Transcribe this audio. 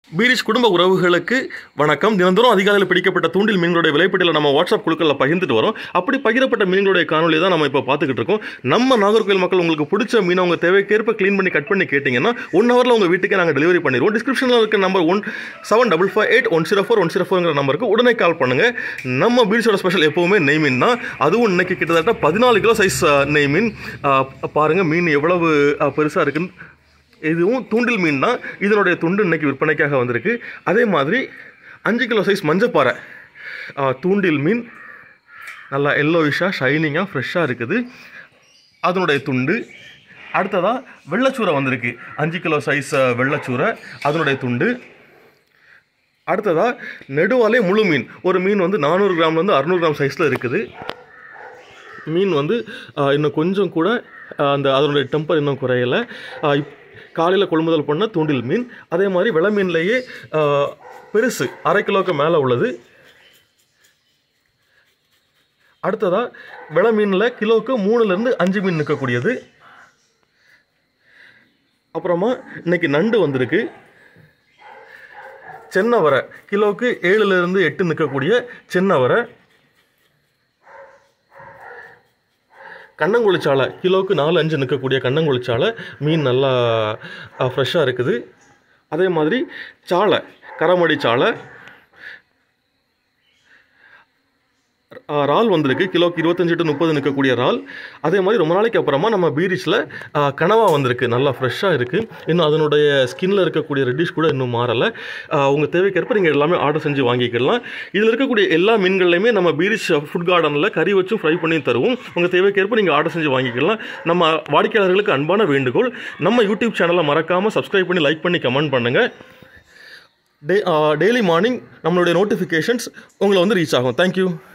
பீரிஷ் குடும்ப உறவுகளுக்கு வணக்கம் தினந்தோறும் அதிகாலையில் பிடிக்கப்பட்ட தூண்டில் மீன்களுடைய விலைப்பட்டியலை நம்ம வாட்ஸ்அப் குழுக்களில் பகிர்ந்துட்டு வரோம் அப்படி பகிரப்பட்ட மீன்களுடைய காணொலி தான் நம்ம இப்போ பார்த்துக்கிட்டு இருக்கோம் நம்ம நாகர்கோவில் மக்கள் உங்களுக்கு பிடிச்ச மீனை உங்கள் தேவைக்கேற்ப க்ளீன் பண்ணி கட் பண்ணி கேட்டிங்கன்னா ஒன் ஹவரில் உங்கள் வீட்டுக்கே நாங்கள் டெலிவரி பண்ணிடுவோம் டிஸ்கிரிப்ஷனில் இருக்க number one seven double five eight one zero four one zero ஃபோர்ங்கிற நம்பருக்கு உடனே கால் பண்ணுங்கள் நம்ம பீரிஷோட ஸ்பெஷல் எப்போவுமே நெய் மீன் தான் அதுவும் இன்னைக்கு கிட்டத்தட்ட பதினாலு கிலோ சைஸ் நெய் மீன் பாருங்கள் மீன் எவ்வளவு பெருசாக இருக்குன்னு இதுவும் தூண்டில் மீன் தான் இதனுடைய துண்டு இன்னைக்கு விற்பனைக்காக வந்திருக்கு அதே மாதிரி அஞ்சு கிலோ சைஸ் மஞ்சப்பாறை ஆ, தூண்டில் மீன் நல்லா எல்லோயிஷாக ஷைனிங்காக ஃப்ரெஷ்ஷாக இருக்குது அதனுடைய துண்டு அடுத்ததாக வெள்ளச்சூரை வந்திருக்கு அஞ்சு கிலோ சைஸ் ஆ, வெள்ளச்சூரை அதனுடைய துண்டு அடுத்ததாக நெடுவாலே முழு மீன் ஒரு மீன் வந்து நானூறு கிராம்லேருந்து அறநூறு கிராம் சைஸில் இருக்குது மீன் வந்து ஆ, இன்னும் கொஞ்சம் கூட ஆ, அந்த அதனுடைய டெம்பர் இன்னும் குறையலை காலையில் கொள்முதல் பண்ண தூண்டில் மீன் அதே மாதிரி விள மீன்லேயே ஆ, பெருசு அரை கிலோக்கு மேலே உள்ளது அடுத்ததாக விள மீனில் கிலோவுக்கு மூணுலேருந்து அஞ்சு மீன் நிற்கக்கூடியது அப்புறமா இன்னைக்கு நண்டு வந்திருக்கு சென்னவரை கிலோவுக்கு ஏழுலேருந்து எட்டு நிற்கக்கூடிய சென்னவரை கண்ணங்குளிச்சாலை கிலோவுக்கு நாலு அஞ்சு நிற்கக்கூடிய கண்ணங்குளிச்சாலை மீன் நல்லா ஃப்ரெஷ்ஷாக இருக்குது அதே மாதிரி சாலை கரமடி சாலை ஆ, இறால் வந்திருக்கு கிலோக்கு இருபத்தஞ்சு டு முப்பது நிற்கக்கூடிய இறால் அதே மாதிரி ரொம்ப நாளைக்கு அப்புறமா நம்ம பீரிச்சில் கனவா வந்திருக்கு நல்லா ஃப்ரெஷ்ஷாக இருக்குது இன்னும் அதனுடைய ஸ்கின்ல இருக்கக்கூடிய ரெட்டிஷ் கூட இன்னும் மாறலை உங்கள் தேவைக்கேற்ப நீங்கள் எல்லாமே ஆர்டர் செஞ்சு வாங்கிக்கலாம் இதில் இருக்கக்கூடிய எல்லா மீன்கள்லையுமே நம்ம பீரிச் ஃபுட் கார்டனில் கறி வச்சும் ஃப்ரை பண்ணி தருவோம் உங்கள் தேவைக்கேற்ப நீங்கள் ஆர்டர் செஞ்சு வாங்கிக்கலாம் நம்ம வாடிக்கையாளர்களுக்கு அன்பான வேண்டுகோள் நம்ம யூடியூப் சேனலை மறக்காமல் சப்ஸ்கிரைப் பண்ணி லைக் பண்ணி கமெண்ட் பண்ணுங்கள் டே டெய்லி மார்னிங் நம்மளுடைய நோட்டிஃபிகேஷன்ஸ் உங்களை வந்து ரீச் ஆகும் தேங்க்யூ